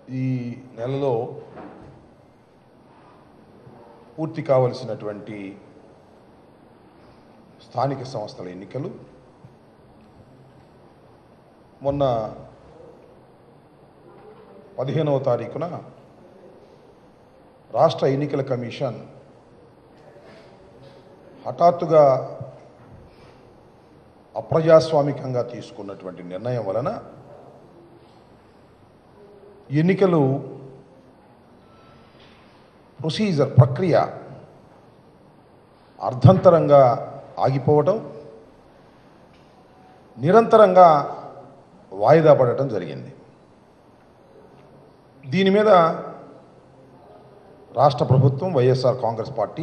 ఈ నెలలో పూర్తి కావలసినటువంటి స్థానిక సంస్థల ఎన్నికలు మొన్న పదిహేనవ తారీఖున రాష్ట్ర ఎన్నికల కమిషన్ హఠాత్తుగా అప్రజాస్వామికంగా తీసుకున్నటువంటి నిర్ణయం వలన ఎన్నికలు ప్రొసీజర్ ప్రక్రియ అర్ధంతరంగా ఆగిపోవటం నిరంతరంగా వాయిదా పడటం జరిగింది దీని మీద రాష్ట్ర ప్రభుత్వం వైఎస్ఆర్ కాంగ్రెస్ పార్టీ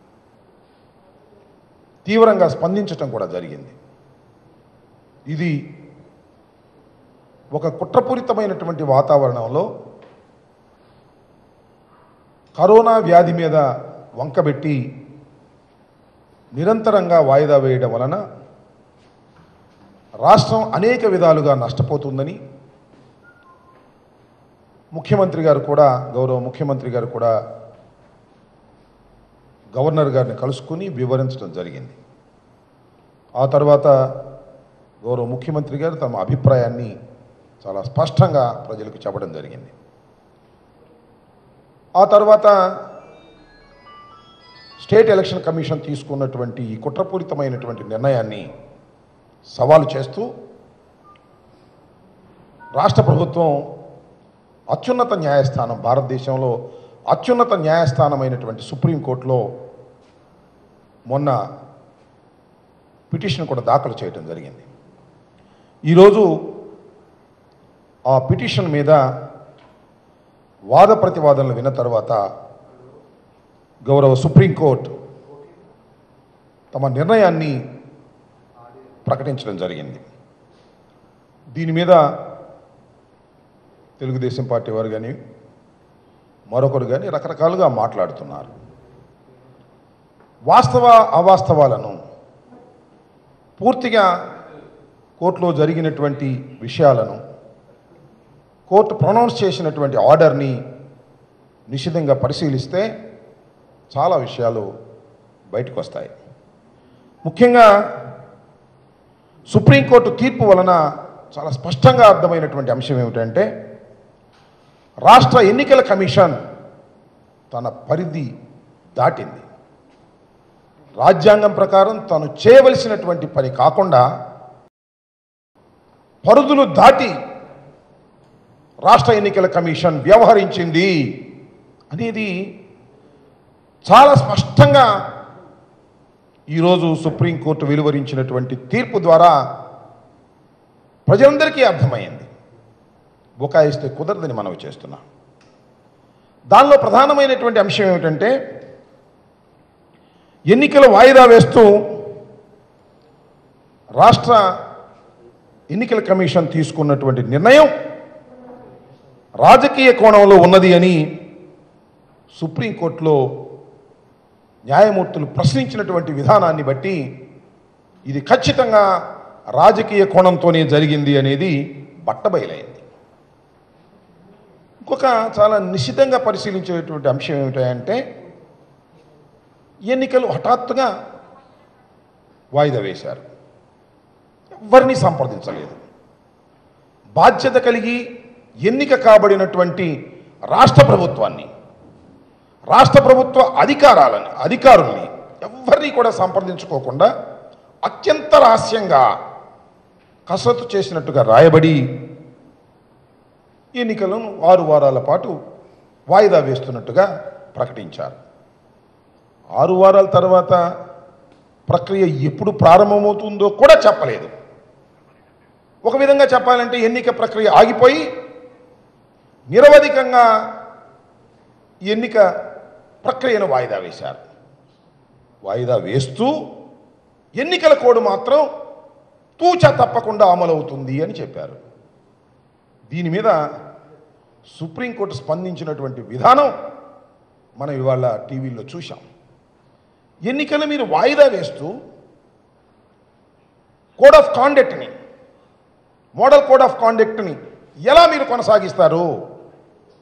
తీవ్రంగా స్పందించటం కూడా జరిగింది ఇది ఒక కుట్రపూరితమైనటువంటి వాతావరణంలో కరోనా వ్యాధి మీద వంకబెట్టి నిరంతరంగా వాయిదా వేయడం వలన రాష్ట్రం అనేక విధాలుగా నష్టపోతుందని ముఖ్యమంత్రి గారు కూడా గౌరవ ముఖ్యమంత్రి గారు కూడా గవర్నర్ గారిని కలుసుకుని వివరించడం జరిగింది ఆ తర్వాత గౌరవ ముఖ్యమంత్రి గారు తమ అభిప్రాయాన్ని చాలా స్పష్టంగా ప్రజలకు చెప్పడం జరిగింది ఆ తర్వాత స్టేట్ ఎలక్షన్ కమిషన్ తీసుకున్నటువంటి ఈ కుట్రపూరితమైనటువంటి నిర్ణయాన్ని సవాలు చేస్తూ రాష్ట్ర ప్రభుత్వం అత్యున్నత న్యాయస్థానం భారతదేశంలో అత్యున్నత న్యాయస్థానమైనటువంటి సుప్రీంకోర్టులో మొన్న పిటిషన్ కూడా దాఖలు చేయడం జరిగింది ఈరోజు ఆ పిటిషన్ మీద వాద ప్రతివాదనలు విన్న తర్వాత గౌరవ సుప్రీంకోర్టు తమ నిర్ణయాన్ని ప్రకటించడం జరిగింది దీని మీద తెలుగుదేశం పార్టీ వారు కానీ మరొకరు కానీ రకరకాలుగా మాట్లాడుతున్నారు వాస్తవ అవాస్తవాలను పూర్తిగా కోర్టులో జరిగినటువంటి విషయాలను కోర్టు ప్రొనౌన్స్ చేసినటువంటి ఆర్డర్ని నిశితంగా పరిశీలిస్తే చాలా విషయాలు బయటకు వస్తాయి ముఖ్యంగా సుప్రీంకోర్టు తీర్పు వలన చాలా స్పష్టంగా అర్థమైనటువంటి అంశం ఏమిటంటే రాష్ట్ర ఎన్నికల కమిషన్ తన పరిధి దాటింది రాజ్యాంగం ప్రకారం తను చేయవలసినటువంటి పని కాకుండా పరిధులు దాటి రాష్ట్ర ఎన్నికల కమిషన్ వ్యవహరించింది అనేది చాలా స్పష్టంగా ఈరోజు సుప్రీంకోర్టు వెలువరించినటువంటి తీర్పు ద్వారా ప్రజలందరికీ అర్థమైంది బుకాయిస్తే కుదరదని మనవి చేస్తున్నాం దానిలో ప్రధానమైనటువంటి అంశం ఏమిటంటే ఎన్నికల వాయిదా వేస్తూ రాష్ట్ర ఎన్నికల కమిషన్ తీసుకున్నటువంటి నిర్ణయం రాజకీయ కోణంలో ఉన్నది అని సుప్రీంకోర్టులో న్యాయమూర్తులు ప్రశ్నించినటువంటి విధానాన్ని బట్టి ఇది ఖచ్చితంగా రాజకీయ కోణంతోనే జరిగింది అనేది బట్టబయలైంది ఇంకొక చాలా నిశితంగా పరిశీలించేటువంటి అంశం ఏమిటంటే ఎన్నికలు హఠాత్తుగా వాయిదా వేశారు ఎవరిని సంప్రదించలేదు బాధ్యత కలిగి ఎన్నిక కాబడినటువంటి రాష్ట్ర ప్రభుత్వాన్ని రాష్ట్ర ప్రభుత్వ అధికారాలను అధికారుల్ని ఎవరిని కూడా సంప్రదించుకోకుండా అత్యంత రహస్యంగా కసరత్తు చేసినట్టుగా రాయబడి ఎన్నికలను ఆరు వారాల పాటు వాయిదా వేస్తున్నట్టుగా ప్రకటించారు ఆరు వారాల తర్వాత ప్రక్రియ ఎప్పుడు ప్రారంభమవుతుందో కూడా చెప్పలేదు ఒక విధంగా చెప్పాలంటే ఎన్నిక ప్రక్రియ ఆగిపోయి నిరవధికంగా ఎన్నిక ప్రక్రియను వాయిదా వేశారు వాయిదా వేస్తూ ఎన్నికల కోడ్ మాత్రం తూచా తప్పకుండా అమలవుతుంది అని చెప్పారు దీని మీద సుప్రీంకోర్టు స్పందించినటువంటి విధానం మనం ఇవాళ టీవీలో చూశాం ఎన్నికలు మీరు వాయిదా వేస్తూ కోడ్ ఆఫ్ కాండక్ట్ని మోడల్ కోడ్ ఆఫ్ కాండక్ట్ని ఎలా మీరు కొనసాగిస్తారు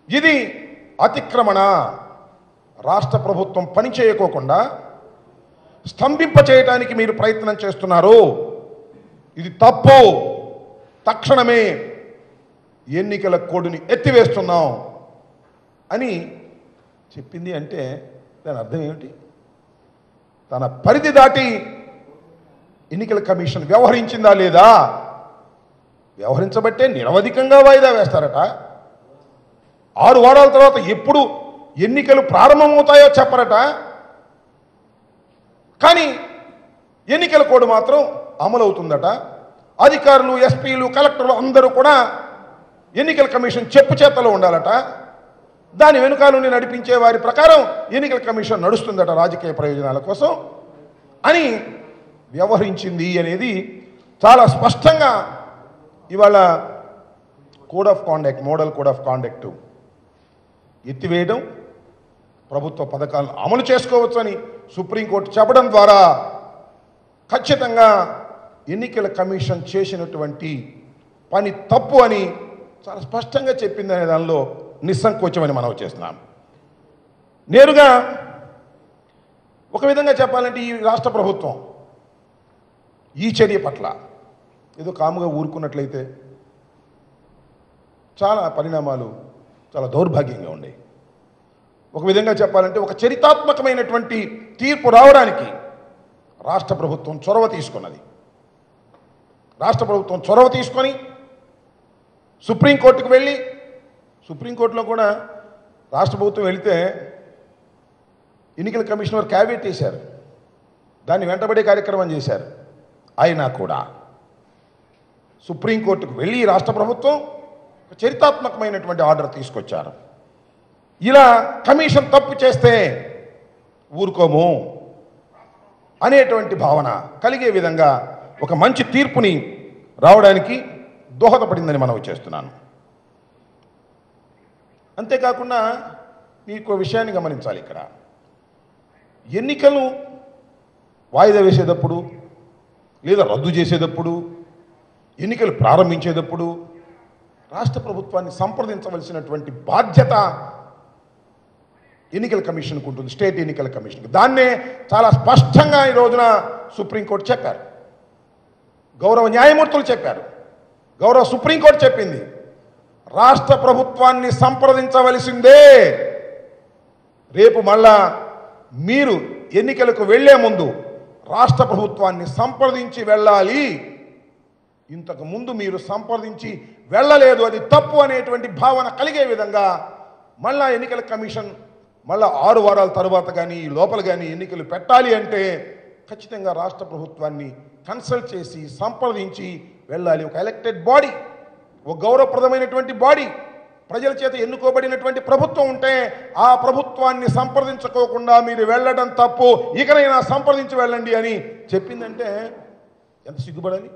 ఇది అతిక్రమణ రాష్ట్ర ప్రభుత్వం పని చేయకోకుండా స్తంభింప చేయడానికి మీరు ప్రయత్నం చేస్తున్నారు ఇది తప్పు తక్షణమే ఎన్నికల కోడ్ని ఎత్తివేస్తున్నాం అని చెప్పింది అంటే దాని అర్థం ఏమిటి తన పరిధి దాటి ఎన్నికల కమిషన్ వ్యవహరించిందా లేదా వ్యవహరించబట్టే నిరవధికంగా వాయిదా వేస్తారట ఆరు వారాల తర్వాత ఎప్పుడు ఎన్నికలు ప్రారంభమవుతాయో చెప్పరట కానీ ఎన్నికల కోడ్ మాత్రం అమలవుతుందట అధికారులు ఎస్పీలు కలెక్టర్లు అందరూ కూడా ఎన్నికల కమిషన్ చెప్పు చేతలో ఉండాలట దాని వెనుకాలని నడిపించే వారి ప్రకారం ఎన్నికల కమిషన్ నడుస్తుందట రాజకీయ ప్రయోజనాల కోసం అని వ్యవహరించింది అనేది చాలా స్పష్టంగా ఇవాళ code of conduct model code of conduct ఎత్తివేయడం ప్రభుత్వ పథకాలను అమలు చేసుకోవచ్చని సుప్రీంకోర్టు చెప్పడం ద్వారా ఖచ్చితంగా ఎన్నికల కమిషన్ చేసినటువంటి పని తప్పు అని చాలా స్పష్టంగా చెప్పిందనే దానిలో నిస్సంకోచమని మనం చేస్తున్నాం నేరుగా ఒక విధంగా చెప్పాలంటే ఈ రాష్ట్ర ప్రభుత్వం ఈ చర్య పట్ల ఏదో కాముగా ఊరుకున్నట్లయితే చాలా పరిణామాలు చాలా దౌర్భాగ్యంగా ఉన్నాయి ఒక విధంగా చెప్పాలంటే ఒక చరితాత్మకమైనటువంటి తీర్పు రావడానికి రాష్ట్ర ప్రభుత్వం చొరవ తీసుకున్నది రాష్ట్ర ప్రభుత్వం చొరవ తీసుకొని సుప్రీంకోర్టుకు వెళ్ళి సుప్రీంకోర్టులో కూడా రాష్ట్ర ప్రభుత్వం వెళితే ఎన్నికల కమిషనర్ క్యాబినెట్ వేశారు దాన్ని వెంటబడే కార్యక్రమం చేశారు అయినా కూడా సుప్రీంకోర్టుకు వెళ్ళి ఈ రాష్ట్ర ప్రభుత్వం ఒక చరితాత్మకమైనటువంటి ఆర్డర్ తీసుకొచ్చారు ఇలా కమిషన్ తప్పు చేస్తే ఊరుకోము అనేటువంటి భావన కలిగే విధంగా ఒక మంచి తీర్పుని రావడానికి దోహదపడిందని మనం చేస్తున్నాను అంతేకాకుండా మీకు ఒక విషయాన్ని గమనించాలి ఇక్కడ ఎన్నికలు వాయిదా వేసేటప్పుడు లేదా రద్దు చేసేటప్పుడు ఎన్నికలు ప్రారంభించేటప్పుడు రాష్ట్ర ప్రభుత్వాన్ని సంప్రదించవలసినటువంటి బాధ్యత ఎన్నికల కమిషన్కు ఉంటుంది స్టేట్ ఎన్నికల కమిషన్కి దాన్నే చాలా స్పష్టంగా ఈ రోజున సుప్రీంకోర్టు చెప్పారు గౌరవ న్యాయమూర్తులు చెప్పారు గౌరవ సుప్రీంకోర్టు చెప్పింది రాష్ట్ర ప్రభుత్వాన్ని సంప్రదించవలసిందే రేపు మళ్ళా మీరు ఎన్నికలకు వెళ్లే ముందు రాష్ట్ర ప్రభుత్వాన్ని సంప్రదించి వెళ్ళాలి ఇంతకు ముందు మీరు సంప్రదించి వెళ్ళలేదు అది తప్పు అనేటువంటి భావన కలిగే విధంగా మళ్ళా ఎన్నికల కమిషన్ మళ్ళా ఆరు వారాల తర్వాత కానీ ఈ లోపల కానీ ఎన్నికలు పెట్టాలి అంటే ఖచ్చితంగా రాష్ట్ర ప్రభుత్వాన్ని కన్సల్ట్ చేసి సంప్రదించి వెళ్ళాలి ఒక ఎలక్టెడ్ బాడీ ఒక గౌరవప్రదమైనటువంటి బాడీ ప్రజల చేత ఎన్నుకోబడినటువంటి ప్రభుత్వం ఉంటే ఆ ప్రభుత్వాన్ని సంప్రదించుకోకుండా మీరు వెళ్ళడం తప్పు ఇకనైనా సంప్రదించి వెళ్ళండి అని చెప్పిందంటే ఎంత సిగ్గుపడాలి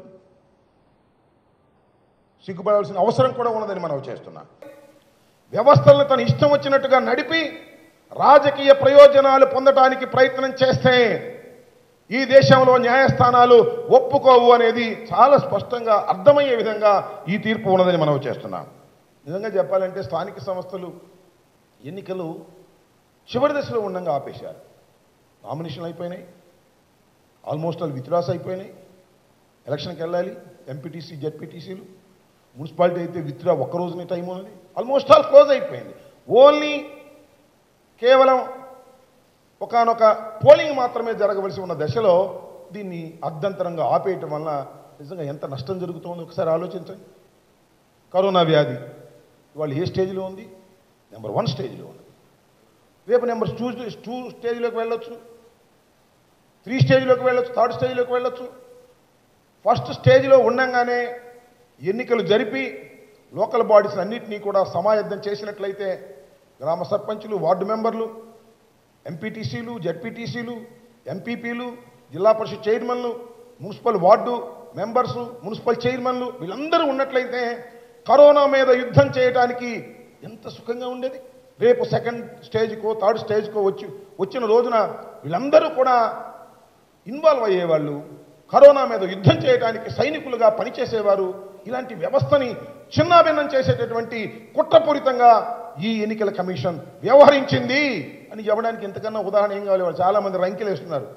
సిగ్గుపడాల్సిన అవసరం కూడా ఉన్నదని మనం చేస్తున్నాం వ్యవస్థలను తన ఇష్టం వచ్చినట్టుగా నడిపి రాజకీయ ప్రయోజనాలు పొందడానికి ప్రయత్నం చేస్తే ఈ దేశంలో న్యాయస్థానాలు ఒప్పుకోవు అనేది చాలా స్పష్టంగా అర్థమయ్యే విధంగా ఈ తీర్పు ఉన్నదని మనం చేస్తున్నాం నిజంగా చెప్పాలంటే స్థానిక సంస్థలు ఎన్నికలు చివరి దశలో ఉండగా ఆపేశారు నామినేషన్లు అయిపోయినాయి ఆల్మోస్ట్ ఆల్ విత్డ్రాస్ అయిపోయినాయి ఎలక్షన్కి వెళ్ళాలి ఎంపీటీసీ జెడ్పీటీసీలు మున్సిపాలిటీ అయితే విత్డ్రా ఒక్క రోజునే టైం ఉన్నది ఆల్మోస్ట్ ఆల్ క్లోజ్ అయిపోయింది ఓన్లీ కేవలం ఒకనొక పోలింగ్ మాత్రమే జరగవలసి ఉన్న దశలో దీన్ని అర్ధంతరంగా ఆపేయటం వల్ల నిజంగా ఎంత నష్టం జరుగుతుందో ఒకసారి ఆలోచించండి కరోనా వ్యాధి ఇవాళ ఏ స్టేజ్లో ఉంది నెంబర్ వన్ స్టేజ్లో ఉంది రేపు నెంబర్ టూ టూ స్టేజ్లోకి వెళ్ళొచ్చు త్రీ స్టేజ్లోకి వెళ్ళొచ్చు థర్డ్ స్టేజ్లోకి వెళ్ళొచ్చు ఫస్ట్ స్టేజ్లో ఉండంగానే ఎన్నికలు జరిపి లోకల్ బాడీస్ అన్నింటినీ కూడా సమాయత్తం చేసినట్లయితే గ్రామ సర్పంచులు వార్డు మెంబర్లు ఎంపీటీసీలు జడ్పీటీసీలు ఎంపీపీలు జిల్లా పరిషత్ చైర్మన్లు మున్సిపల్ వార్డు మెంబర్సు మున్సిపల్ చైర్మన్లు వీళ్ళందరూ ఉన్నట్లయితే కరోనా మీద యుద్ధం చేయడానికి ఎంత సుఖంగా ఉండేది రేపు సెకండ్ స్టేజ్కో థర్డ్ స్టేజ్కో వచ్చి వచ్చిన రోజున వీళ్ళందరూ కూడా ఇన్వాల్వ్ అయ్యేవాళ్ళు కరోనా మీద యుద్ధం చేయడానికి సైనికులుగా పనిచేసేవారు ఇలాంటి వ్యవస్థని చిన్నాభిన్నం చేసేటటువంటి కుట్రపూరితంగా ఈ ఎన్నికల కమిషన్ వ్యవహరించింది అని చెప్పడానికి ఇంతకన్నా ఉదాహరణ ఏం కావాలి వాళ్ళు చాలా మంది రంకెలు వేస్తున్నారు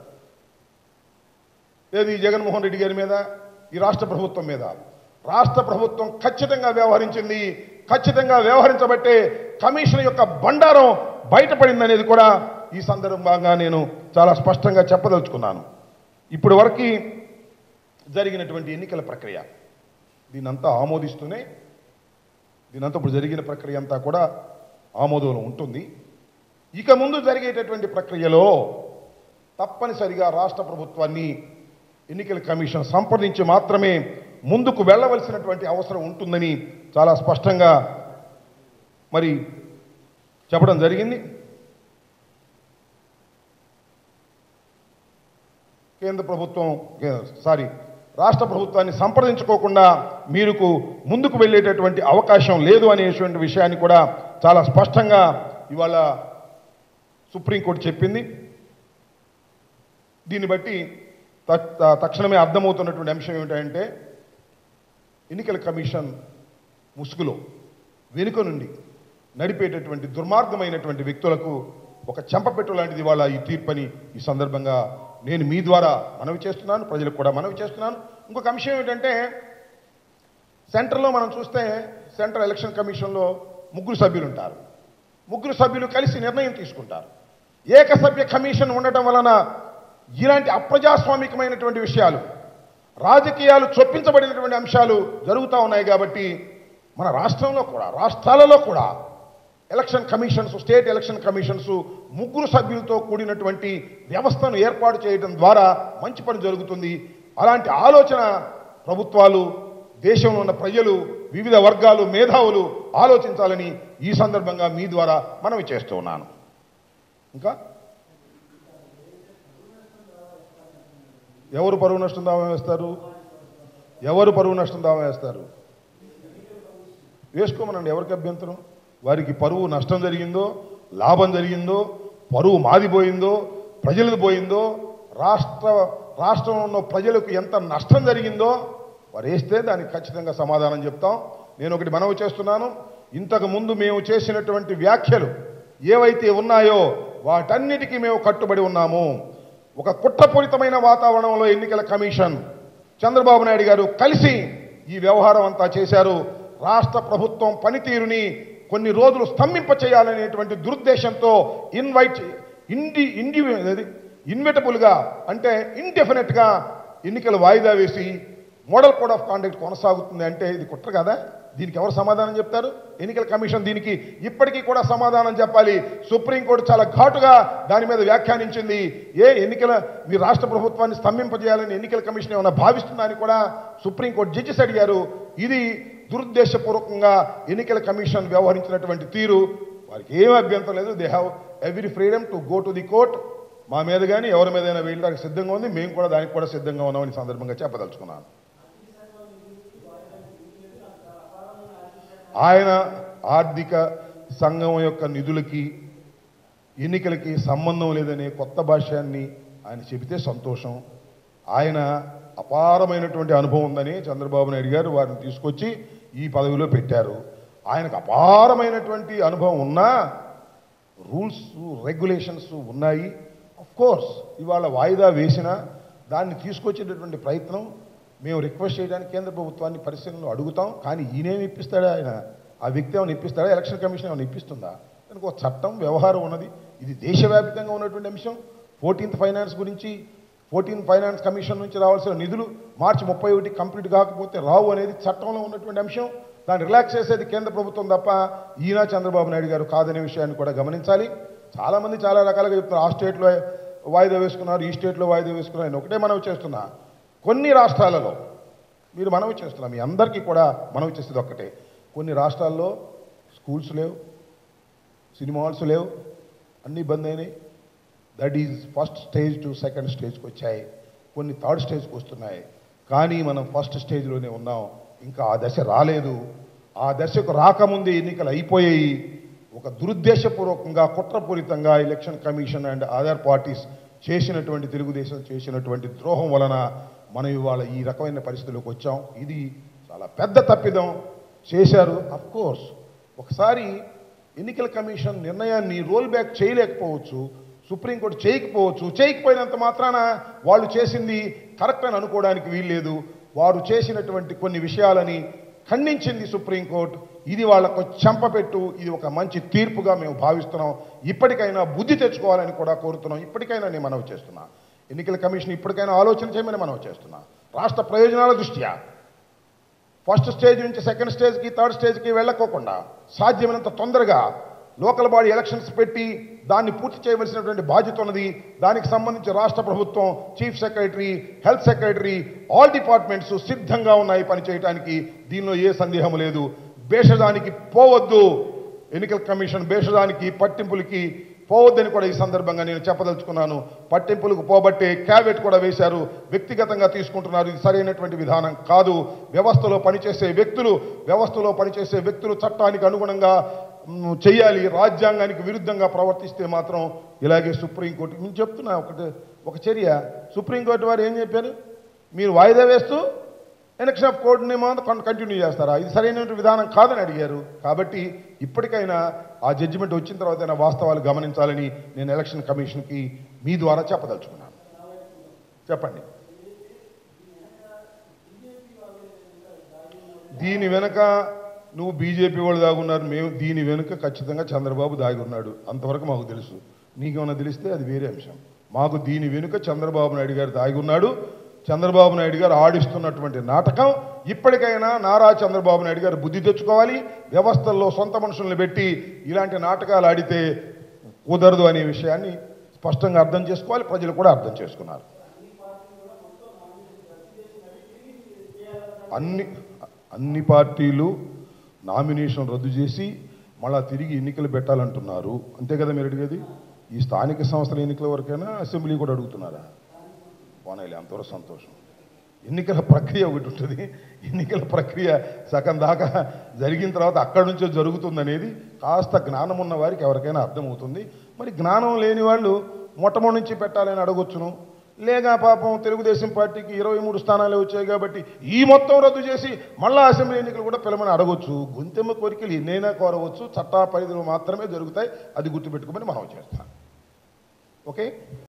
ఏది జగన్మోహన్ రెడ్డి గారి మీద ఈ రాష్ట్ర ప్రభుత్వం మీద రాష్ట్ర ప్రభుత్వం ఖచ్చితంగా వ్యవహరించింది ఖచ్చితంగా వ్యవహరించబట్టే కమిషన్ యొక్క బండారం బయటపడిందనేది కూడా ఈ సందర్భంగా నేను చాలా స్పష్టంగా చెప్పదలుచుకున్నాను ఇప్పటి వరకు జరిగినటువంటి ఎన్నికల ప్రక్రియ దీనంతా ఆమోదిస్తూనే దీనంతా ఇప్పుడు జరిగిన ప్రక్రియ అంతా కూడా ఆమోదంలో ఉంటుంది ఇక ముందు జరిగేటటువంటి ప్రక్రియలో తప్పనిసరిగా రాష్ట్ర ప్రభుత్వాన్ని ఎన్నికల కమిషన్ సంప్రదించి మాత్రమే ముందుకు వెళ్ళవలసినటువంటి అవసరం ఉంటుందని చాలా స్పష్టంగా మరి చెప్పడం జరిగింది కేంద్ర ప్రభుత్వం కే- సారీ రాష్ట్ర ప్రభుత్వాన్ని సంప్రదించుకోకుండా మీరుకు ముందుకు వెళ్ళేటటువంటి అవకాశం లేదు అనేటువంటి విషయాన్ని కూడా చాలా స్పష్టంగా ఇవాళ సుప్రీంకోర్టు చెప్పింది దీన్ని బట్టి త- త- తక్షణమే అర్థమవుతున్నటువంటి అంశం ఏమిటంటే ఎన్నికల కమిషన్ ముసుగులో వెనుక నుండి నడిపేటటువంటి దుర్మార్గమైనటువంటి వ్యక్తులకు ఒక చెంపపెట్టు లాంటిది వాళ్ళ ఈ తీర్పని ఈ సందర్భంగా నేను మీ ద్వారా మనవి చేస్తున్నాను ప్రజలకు కూడా మనవి చేస్తున్నాను ఇంకొక అంశం ఏంటంటే సెంటర్లో మనం చూస్తే సెంట్రల్ ఎలక్షన్ కమిషన్లో ముగ్గురు సభ్యులు ఉంటారు ముగ్గురు సభ్యులు కలిసి నిర్ణయం తీసుకుంటారు ఏకసభ్య కమిషన్ ఉండటం వలన ఇలాంటి అప్రజాస్వామికమైనటువంటి విషయాలు రాజకీయాలు చొప్పించబడినటువంటి అంశాలు జరుగుతూ ఉన్నాయి కాబట్టి మన రాష్ట్రంలో కూడా రాష్ట్రాలలో కూడా election commissions state election commissions ముగ్గురు సభ్యులతో కూడినటువంటి వ్యవస్థను ఏర్పాటు చేయడం ద్వారా మంచి పని జరుగుతుంది అలాంటి ఆలోచన ప్రభుత్వాలు దేశంలో ఉన్న ప్రజలు వివిధ వర్గాలు మేధావులు ఆలోచించాలని ఈ సందర్భంగా మీ ద్వారా మనవి చేస్తూ ఉన్నాను ఇంకా ఎవరు పరువు నష్టం దావా వేస్తారు ఎవరు పరువు నష్టం దావా వేస్తారు వేసుకోమనండి ఎవరికి అభ్యంతరం వారికి పరువు నష్టం జరిగిందో లాభం జరిగిందో పరువు మాదిపోయిందో ప్రజలది పోయిందో రాష్ట్ర రాష్ట్రంలో ఉన్న ప్రజలకు ఎంత నష్టం జరిగిందో వారు వేస్తే దానికి ఖచ్చితంగా సమాధానం చెప్తాం నేను ఒకటి మనవి చేస్తున్నాను ఇంతకు ముందు మేము చేసినటువంటి వ్యాఖ్యలు ఏవైతే ఉన్నాయో వాటన్నిటికీ మేము కట్టుబడి ఉన్నాము ఒక కుట్రపూరితమైన వాతావరణంలో ఎన్నికల కమిషన్ చంద్రబాబు నాయుడు గారు కలిసి ఈ వ్యవహారం అంతా చేశారు రాష్ట్ర ప్రభుత్వం పనితీరుని కొన్ని రోజులు స్తంభింప చేయాలనేటువంటి దురుద్దేశంతో ఇన్వైట్ ఇండి ఇండి అది ఇన్విటబుల్గా అంటే ఇండెఫినెట్గా ఎన్నికలు వాయిదా వేసి మోడల్ కోడ్ ఆఫ్ కాండక్ట్ కొనసాగుతుంది అంటే ఇది కుట్ర కదా దీనికి ఎవరు సమాధానం చెప్తారు ఎన్నికల కమిషన్ దీనికి ఇప్పటికీ కూడా సమాధానం చెప్పాలి సుప్రీంకోర్టు చాలా ఘాటుగా దాని మీద వ్యాఖ్యానించింది ఏ ఎన్నికల మీ రాష్ట్ర ప్రభుత్వాన్ని స్తంభింపజేయాలని ఎన్నికల కమిషన్ ఏమైనా భావిస్తుందా అని కూడా సుప్రీంకోర్టు జడ్జిస్ అడిగారు ఇది దురుద్దేశపూర్వకంగా ఎన్నికల కమిషన్ వ్యవహరించినటువంటి తీరు వారికి ఏం అభ్యంతరం లేదు they have every freedom to go to the court మా మీద కానీ ఎవరి మీదైనా వెళ్ళడానికి సిద్ధంగా ఉంది మేము కూడా దానికి కూడా సిద్ధంగా ఉన్నామని ఈ సందర్భంగా చెప్పదలుచుకున్నాను ఆయన ఆర్థిక సంఘం యొక్క నిధులకి ఎన్నికలకి సంబంధం లేదనే కొత్త భాష్యాన్ని ఆయన చెబితే సంతోషం ఆయన అపారమైనటువంటి అనుభవం ఉందని చంద్రబాబు నాయుడు గారు వారిని తీసుకొచ్చి ఈ పదవిలో పెట్టారు ఆయనకు అపారమైనటువంటి అనుభవం ఉన్నా రూల్స్ రెగ్యులేషన్స్ ఉన్నాయి అఫ్ కోర్స్ ఇవాళ వాయిదా వేసినా దాన్ని తీసుకొచ్చేటటువంటి ప్రయత్నం మేము రిక్వెస్ట్ చేయడానికి కేంద్ర ప్రభుత్వాన్ని పరిశీలనలో అడుగుతాం కానీ ఈయనేమి ఇప్పిస్తాడా ఆయన ఆ వ్యక్తి ఏమైనా ఇప్పిస్తాడా ఎలక్షన్ కమిషన్ ఏమైనా ఇప్పిస్తుందా దానికి ఒక చట్టం వ్యవహారం ఉన్నది ఇది దేశవ్యాప్తంగా ఉన్నటువంటి అంశం ఫోర్టీన్త్ ఫైనాన్స్ గురించి ఫోర్టీన్త్ ఫైనాన్స్ కమిషన్ నుంచి రావాల్సిన నిధులు మార్చి ముప్పై ఒకటి కంప్లీట్ కాకపోతే రావు అనేది చట్టంలో ఉన్నటువంటి అంశం దాన్ని రిలాక్స్ చేసేది కేంద్ర ప్రభుత్వం తప్ప ఈయన చంద్రబాబు నాయుడు గారు కాదనే విషయాన్ని కూడా గమనించాలి చాలామంది చాలా రకాలుగా చెప్తున్నారు ఆ స్టేట్లో వాయిదా వేసుకున్నారు ఈ స్టేట్లో వాయిదా వేసుకున్నారు నేను ఒకటే మనవి చేస్తున్నా కొన్ని రాష్ట్రాలలో మీరు మనవి చేస్తున్నా మీ అందరికీ కూడా మనవి చేసేది ఒక్కటే కొన్ని రాష్ట్రాల్లో స్కూల్స్ లేవు సినిమా హాల్స్ లేవు అన్ని బంద్ అయినాయి that is first stage to second స్టేజ్కి వచ్చాయి కొన్ని థర్డ్ స్టేజ్కి వస్తున్నాయి కానీ మనం ఫస్ట్ స్టేజ్లోనే ఉన్నాం ఇంకా ఆ దశ రాలేదు ఆ దశకు రాకముందే ఎన్నికలు అయిపోయాయి ఒక దురుద్దేశపూర్వకంగా కుట్రపూరితంగా election commission and other parties చేసినటువంటి తెలుగుదేశం చేసినటువంటి ద్రోహం వలన మనం ఇవాళ ఈ రకమైన పరిస్థితులకు వచ్చాం ఇది చాలా పెద్ద తప్పిదం చేశారు అఫ్ కోర్స్ ఒకసారి ఎన్నికల కమిషన్ నిర్ణయాన్ని రోల్ బ్యాక్ చేయలేకపోవచ్చు సుప్రీంకోర్టు చేయకపోవచ్చు చేయకపోయినంత మాత్రాన వాళ్ళు చేసింది కరెక్ట్ అని అనుకోవడానికి వీల్లేదు వారు చేసినటువంటి కొన్ని విషయాలని ఖండించింది సుప్రీంకోర్టు ఇది వాళ్ళకు చెంపపెట్టు ఇది ఒక మంచి తీర్పుగా మేము భావిస్తున్నాం ఇప్పటికైనా బుద్ధి తెచ్చుకోవాలని కూడా కోరుతున్నాం ఇప్పటికైనా నేను మనవి చేస్తున్నా ఎన్నికల కమిషన్ ఇప్పటికైనా ఆలోచన చేయమని మనవి చేస్తున్నా రాష్ట్ర ప్రయోజనాల దృష్ట్యా ఫస్ట్ స్టేజ్ నుంచి సెకండ్ స్టేజ్కి థర్డ్ స్టేజ్కి వెళ్ళకోకుండా సాధ్యమైనంత తొందరగా లోకల్ బాడీ ఎలక్షన్స్ పెట్టి దాన్ని పూర్తి చేయవలసినటువంటి బాధ్యత ఉన్నది దానికి సంబంధించి రాష్ట్ర ప్రభుత్వం chief secretary health secretary all departments సిద్ధంగా ఉన్నాయి పనిచేయడానికి దీనిలో ఏ సందేహం లేదు భేషజానికి పోవద్దు ఎన్నికల కమిషన్ భేషజానికి పట్టింపులకి పోవద్దని కూడా ఈ సందర్భంగా నేను చెప్పదలుచుకున్నాను పట్టింపులకు పోబట్టే క్యాబెట్ కూడా వేశారు వ్యక్తిగతంగా తీసుకుంటున్నారు ఇది సరైనటువంటి విధానం కాదు వ్యవస్థలో పనిచేసే వ్యక్తులు వ్యవస్థలో పనిచేసే వ్యక్తులు చట్టానికి అనుగుణంగా మ్, చేయాలి రాజ్యాంగానికి విరుద్ధంగా ప్రవర్తిస్తే మాత్రం ఇలాగే సుప్రీంకోర్టు నేను చెప్తున్నా ఒకటి ఒక చర్య సుప్రీంకోర్టు వారు ఏం చెప్పారు మీరు వాయిదా వేస్తూ ఎలక్షన్ ఆఫ్ కోర్టుని మాత్రం కంటిన్యూ చేస్తారా ఇది సరైన విధానం కాదని అడిగారు కాబట్టి ఇప్పటికైనా ఆ జడ్జిమెంట్ వచ్చిన తర్వాత వాస్తవాలు గమనించాలని నేను ఎలక్షన్ కమిషన్కి మీ ద్వారా చెప్పదలుచుకున్నాను చెప్పండి దీని వెనుక నువ్వు బీజేపీ వాళ్ళు దాగున్నారు మేము దీని వెనుక ఖచ్చితంగా చంద్రబాబు దాగి ఉన్నాడు అంతవరకు మాకు తెలుసు నీకేమన్నా తెలిస్తే అది వేరే అంశం మాకు దీని వెనుక చంద్రబాబు నాయుడు గారు దాగి ఉన్నాడు చంద్రబాబు నాయుడు గారు ఆడిస్తున్నటువంటి నాటకం ఇప్పటికైనా నారా చంద్రబాబు నాయుడు గారు బుద్ధి తెచ్చుకోవాలి వ్యవస్థల్లో సొంత మనుషుల్ని పెట్టి ఇలాంటి నాటకాలు ఆడితే కుదరదు అనే విషయాన్ని స్పష్టంగా అర్థం చేసుకోవాలి ప్రజలు కూడా అర్థం చేసుకున్నారు అన్ని అన్ని పార్టీలు నామినేషన్ రద్దు చేసి మళ్ళా తిరిగి ఎన్నికలు పెట్టాలంటున్నారు అంతే కదా మీరు అడిగేది ఈ స్థానిక సంస్థల ఎన్నికల వరకైనా అసెంబ్లీ కూడా అడుగుతున్నారా పోనీలే అంతవరకు సంతోషం ఎన్నికల ప్రక్రియ ఒకటి ఉంటుంది ఎన్నికల ప్రక్రియ సగం దాకా జరిగిన తర్వాత అక్కడి నుంచే జరుగుతుందనేది కాస్త జ్ఞానం ఉన్న వారికి ఎవరికైనా అర్థమవుతుంది మరి జ్ఞానం లేని వాళ్ళు మొట్టమొదటి నుంచి పెట్టాలని అడగొచ్చును లేక పాపం తెలుగుదేశం పార్టీకి ఇరవై మూడు స్థానాలే వచ్చాయి కాబట్టి ఈ మొత్తం రద్దు చేసి మళ్ళా అసెంబ్లీ ఎన్నికలు కూడా పిలమని అడగొచ్చు గొంతెమ్మ కోరికలు ఎన్నైనా కోరవచ్చు చట్టా పరిధిలో మాత్రమే జరుగుతాయి అది గుర్తుపెట్టుకోమని మనం చేస్తాం ఓకే